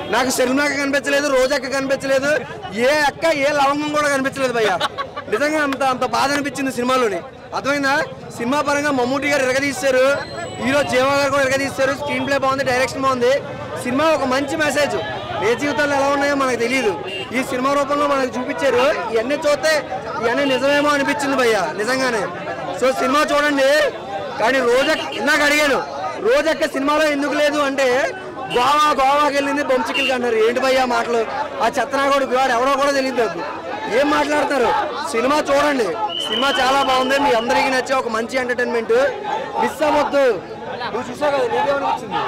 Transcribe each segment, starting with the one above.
నాకు శర్మిలాక కనిపించలేదు రోజక్క కనిపించలేదు ఏ అక్క ఏ లవంగం కూడా కనిపించలేదు భయ్య నిజంగా అంత అంత బాధ అనిపించింది సినిమాలోని అర్థమైందా సినిమా పరంగా మమ్మూటి గారు ఎరగదీశారు హీరో జీవా గారు కూడా ఎరగదీశారు స్క్రీన్ ప్లే బాగుంది డైరెక్షన్ బాగుంది సినిమా ఒక మంచి మెసేజ్ ఏ జీవితాలు ఎలా ఉన్నాయో మనకు తెలియదు ఈ సినిమా రూపంలో మనకు చూపించారు ఇవన్నీ చూస్తే ఇవన్నీ నిజమేమో అనిపించింది భయ్య నిజంగానే సో సినిమా చూడండి కానీ రోజక్క ఇందాక అడిగాను రోజక్క సినిమాలో ఎందుకు లేదు అంటే గోవా గోవాకి వెళ్ళింది బొంచికిల్కి అంటారు ఏంటి భయ్యా మాటలు ఆ చెత్తనాగోడు వాడు ఎవరో కూడా తెలియదు నాకు ఏం మాట్లాడతారు సినిమా చూడండి సినిమా చాలా బాగుంది మీ అందరికీ నచ్చే ఒక మంచి ఎంటర్టైన్మెంట్ మిస్ అవ్వద్దు నువ్వు చూసావు కదా నీకేమనిపించింది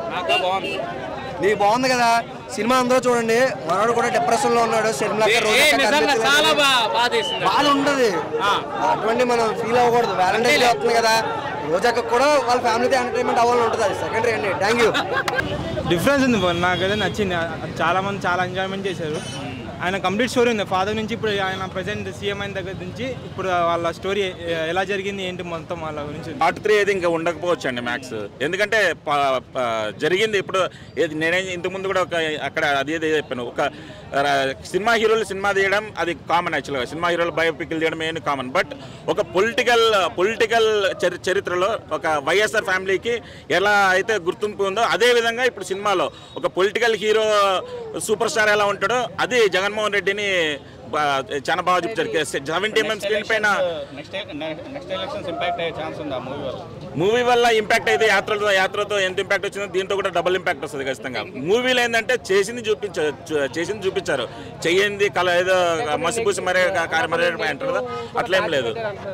నీకు బాగుంది కదా సినిమా అందరూ చూడండి మనోడు కూడా డిప్రెషన్ లో ఉన్నాడు శర్మిలా చాలా బాగా బాధేసింది బాధ ఉండదు అటువంటి మనం ఫీల్ అవ్వకూడదు వ్యాలంటైన్ డే వస్తుంది కదా రోజాకి కూడా వాళ్ళ ఫ్యామిలీతో ఎంటర్టైన్మెంట్ అవ్వాలని ఉంటుంది అది సెకండరీ అండి థ్యాంక్ యూ డిఫరెన్స్ ఉంది బా- నాకైతే నచ్చింది చాలా మంది చాలా ఎంజాయ్మెంట్ చేశారు ఆయన కంప్లీట్ స్టోరీ ఉంది ఫాదర్ నుంచి ఇప్పుడు ఆయన ప్రజెంట్ సీఎం అయిన దగ్గర నుంచి ఇప్పుడు వాళ్ళ స్టోరీ ఎలా జరిగింది ఏంటి మొత్తం వాళ్ళ గురించి పార్ట్ త్రీ అయితే ఇంకా ఉండకపోవచ్చు అండి మ్యాక్స్ ఎందుకంటే ప- ప- జరిగింది ఇప్పుడు ఏది నేనే ఇంతకుముందు కూడా ఒక అక్కడ అది ఏదో చెప్పాను ఒక ర- సినిమా హీరోలు సినిమా తీయడం అది కామన్ యాక్చువల్గా సినిమా హీరోలు బయోపిక్లు తీయడం ఏమి కామన్ బట్ ఒక పొలిటికల్ పొలిటికల్ చరిత్రలో ఒక వైఎస్ఆర్ ఫ్యామిలీకి ఎలా అయితే గుర్తింపు ఉందో అదే విధంగా ఇప్పుడు సినిమాలో ఒక పొలిటికల్ హీరో సూపర్ స్టార్ ఎలా ఉంటాడో అది జగన్మోహన్ రెడ్డిని బా- చాలా బాగా చూపించారు సెవెంటీ ఎంఎం స్క్రీన్ పైన నెక్స్ట్ నెక్స్ట్ ఎలక్షన్స్ ఇంపాక్ట్ అయ్యే ఛాన్స్ ఉంది ఆ మూవీ వల్ల మూవీ వల్ల ఇంపాక్ట్ అయితే యాత్రతో యాత్రతో ఎంత ఇంపాక్ట్ వచ్చిందో దీంతో కూడా డబుల్ ఇంపాక్ట్ వస్తుంది ఖచ్చితంగా మూవీలో ఏంటంటే చేసింది చూపించారు చూ- చేసింది చూపించారు చెయ్యింది కళ ఏదో మసిపూసి మరే కారు మరే అంటారు కదా అట్లేం లేదు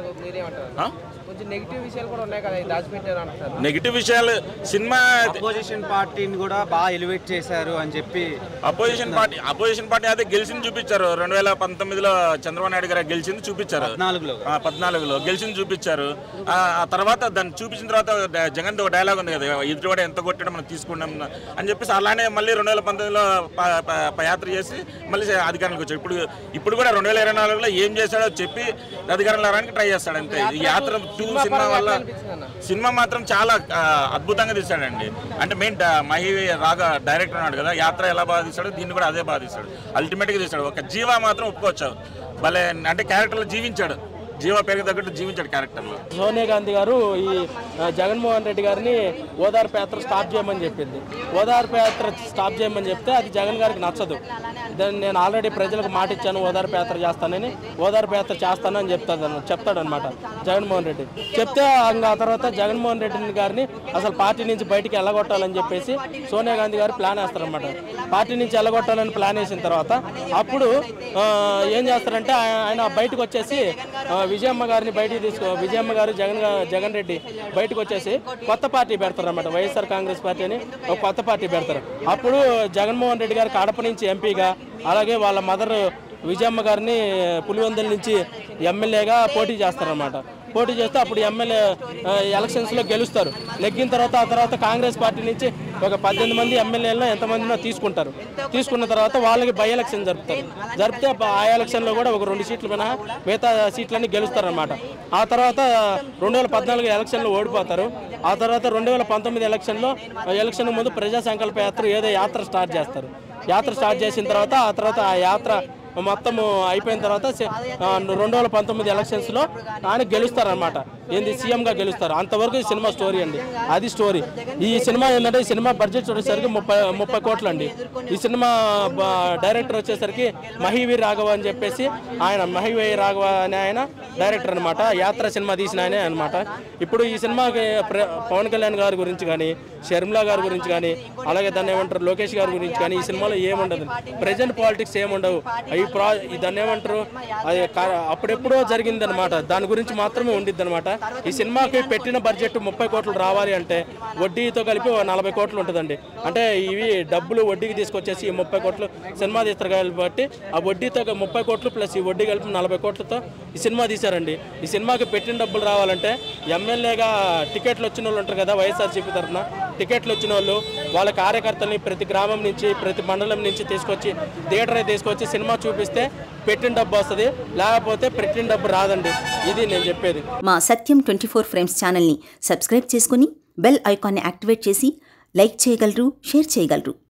ఆ? కొంచెం నెగిటివ్ విషయాలు కూడా ఉన్నాయి కదా దాచిపెట్టారు అంటారు నెగిటివ్ విషయాలు సినిమా అపోజిషన్ పార్టీని కూడా బాగా ఎలివేట్ చేశారు అని చెప్పి అపోజిషన్ పార్టీ అపోజిషన్ పార్టీ అయితే గెలిచింది చూపించారు రెండు వేల పంతొమ్మిదిలో చంద్రబాబు నాయుడు గారు గెలిచింది చూపించారు నాలుగులో ఆ, పద్నాలుగులో గెలిచింది చూపించారు ఆ ఆ తర్వాత దాన్ని చూపించిన తర్వాత డ- జగన్ ఒక డైలాగ్ ఉంది కదా ఇది కూడా ఎంత కొట్టడం మనం తీసుకున్నాం అని చెప్పేసి అలానే మళ్ళీ రెండు వేల పంతొమ్మిదిలో ప- ప- ప- యాత్ర చేసి మళ్ళీ అధికారంలోకి వచ్చాడు ఇప్పుడు ఇప్పుడు కూడా రెండు వేల ఇరవై నాలుగులో ఏం చేశాడో చెప్పి అధికారంలో రావడానికి ట్రై చేస్తాడు అంతే ఈ యాత్ర టూ సినిమా వల్ల సినిమా మాత్రం చాలా ఆ, అద్భుతంగా తీశాడండి అంటే మెయిన్ మహి రాగా డైరెక్టర్ ఉన్నాడు కదా యాత్ర ఎలా బాగా తీశాడో దీన్ని కూడా అదే బాగా తీశాడు అల్టిమేట్గా తీశాడు ఒక జీవా మాత్రం ఒప్పుకోవచ్చు భలే అంటే క్యారెక్టర్లో జీవించాడు జీవా పేరుకి తగ్గట్టు జీవించాడు క్యారెక్టర్లో సోనియా గాంధీ గారు ఈ ఆ, జగన్మోహన్ రెడ్డి గారిని ఓదార్పు యాత్ర స్టాప్ చేయమని చెప్పింది ఓదార్పు యాత్ర స్టాప్ చేయమని చెప్తే అది జగన్ గారికి నచ్చదు దాన్ని నేను ఆల్రెడీ ప్రజలకు మాట ఇచ్చాను ఓదార్పు యాత్ర చేస్తానని ఓదార్పు యాత్ర చేస్తానని చెప్తాడు చెప్తాడనమాట జగన్మోహన్ రెడ్డి చెప్తే ఇంకా ఆ తర్వాత జగన్మోహన్ రెడ్డి గారిని అసలు పార్టీ నుంచి బయటికి వెళ్ళగొట్టాలని చెప్పేసి సోనియా గాంధీ గారు ప్లాన్ వేస్తారనమాట పార్టీ నుంచి వెళ్ళగొట్టాలని ప్లాన్ వేసిన తర్వాత అప్పుడు ఆ, ఏం చేస్తారంటే ఆయన ఆయన బయటకు వచ్చేసి ఆ, విజయమ్మ గారిని బయటికి తీసుకో విజయమ్మ గారు జగన్ గా- జగన్ రెడ్డి బయటకు వచ్చేసి కొత్త పార్టీ పెడతారు అనమాట వైఎస్ఆర్ కాంగ్రెస్ పార్టీ అని ఒక కొత్త పార్టీ పెడతారు అప్పుడు జగన్మోహన్ రెడ్డి గారు కడప నుంచి ఎంపీగా అలాగే వాళ్ళ మదర్ విజయమ్మ గారిని పులివెందుల నుంచి ఎమ్మెల్యేగా పోటీ చేస్తారనమాట పోటీ చేస్తే అప్పుడు ఎమ్మెల్యే ఆ, ఎలక్షన్స్లో గెలుస్తారు నెగ్గిన తర్వాత ఆ తర్వాత కాంగ్రెస్ పార్టీ నుంచి ఒక పద్దెనిమిది మంది ఎమ్మెల్యేలను ఎంతమందినో తీసుకుంటారు తీసుకున్న తర్వాత వాళ్ళకి బై ఎలక్షన్ జరుపుతారు జరిపితే ఆ ఎలక్షన్లో కూడా ఒక రెండు సీట్లు మినహా మిగతా సీట్లన్నీ గెలుస్తారనమాట ఆ తర్వాత రెండు వేల పద్నాలుగు ఎలక్షన్లో ఓడిపోతారు ఆ తర్వాత రెండు వేల పంతొమ్మిది ఎలక్షన్లో ఎలక్షన్ ముందు ప్రజా సంకల్ప యాత్ర ఏదో యాత్ర స్టార్ట్ చేస్తారు యాత్ర స్టార్ట్ చేసిన తర్వాత ఆ తర్వాత ఆ యాత్ర మొత్తం అయిపోయిన తర్వాత సె- ఆ, రెండు వేల పంతొమ్మిది ఎలక్షన్స్లో ఆయన గెలుస్తారనమాట ఏంది సీఎంగా గెలుస్తారు అంతవరకు ఈ సినిమా స్టోరీ అండి అది స్టోరీ ఈ సినిమా ఏంటంటే ఈ సినిమా బడ్జెట్ వచ్చేసరికి ముప్పై ముప్పై కోట్లు అండి ఈ సినిమా బ- డైరెక్టర్ వచ్చేసరికి మహివీర్ రాఘవ అని చెప్పేసి ఆయన మహివీర్ రాఘవ అనే ఆయన డైరెక్టర్ అనమాట యాత్ర సినిమా తీసిన ఆయనే అనమాట ఇప్పుడు ఈ సినిమాకి ప్ర- పవన్ కళ్యాణ్ గారి గురించి కానీ షర్మిలా గారి గురించి కానీ అలాగే దాన్ని ఏమంటారు లోకేష్ గారి గురించి కానీ ఈ సినిమాలో ఏముండదు ప్రజెంట్ పాలిటిక్స్ ఏముండవు ఈ ప్రా ఈ దాన్ని ఏమంటారు అది కా- అప్పుడెప్పుడో జరిగింది అనమాట దాని గురించి మాత్రమే ఉండిద్ది అనమాట ఈ సినిమాకి పెట్టిన బడ్జెట్ ముప్పై కోట్లు రావాలి అంటే వడ్డీతో కలిపి ఓ నలభై కోట్లు ఉంటుందండి అంటే ఇవి డబ్బులు వడ్డీకి తీసుకొచ్చేసి ఈ ముప్పై కోట్లు సినిమా తీస్తారు కాబట్టి ఆ వడ్డీతో ఒక ముప్పై కోట్లు ప్లస్ ఈ వడ్డీ కలిపి నలభై కోట్లతో ఈ సినిమా తీశారండి ఈ సినిమాకి పెట్టిన డబ్బులు రావాలంటే ఎమ్మెల్యేగా టికెట్లు వచ్చిన వాళ్ళు ఉంటారు కదా వైఎస్ఆర్సీపీ తరఫున టికెట్లు వచ్చిన వాళ్ళు వాళ్ళ కార్యకర్తల్ని ప్రతి గ్రామం నుంచి ప్రతి మండలం నుంచి తీసుకొచ్చి థియేటర్ తీసుకొచ్చి సినిమా చూపిస్తే పెట్టిన డబ్బు వస్తుంది లేకపోతే పెట్టిన డబ్బు రాదండి ఇది నేను చెప్పేది మా సత్యం ట్వంటీ ఫోర్ ఫ్రేమ్స్ ఛానల్ని సబ్స్క్రైబ్ చేసుకుని బెల్ ఐకాన్ని యాక్టివేట్ చేసి లైక్ చేయగలరు షేర్ చేయగలరు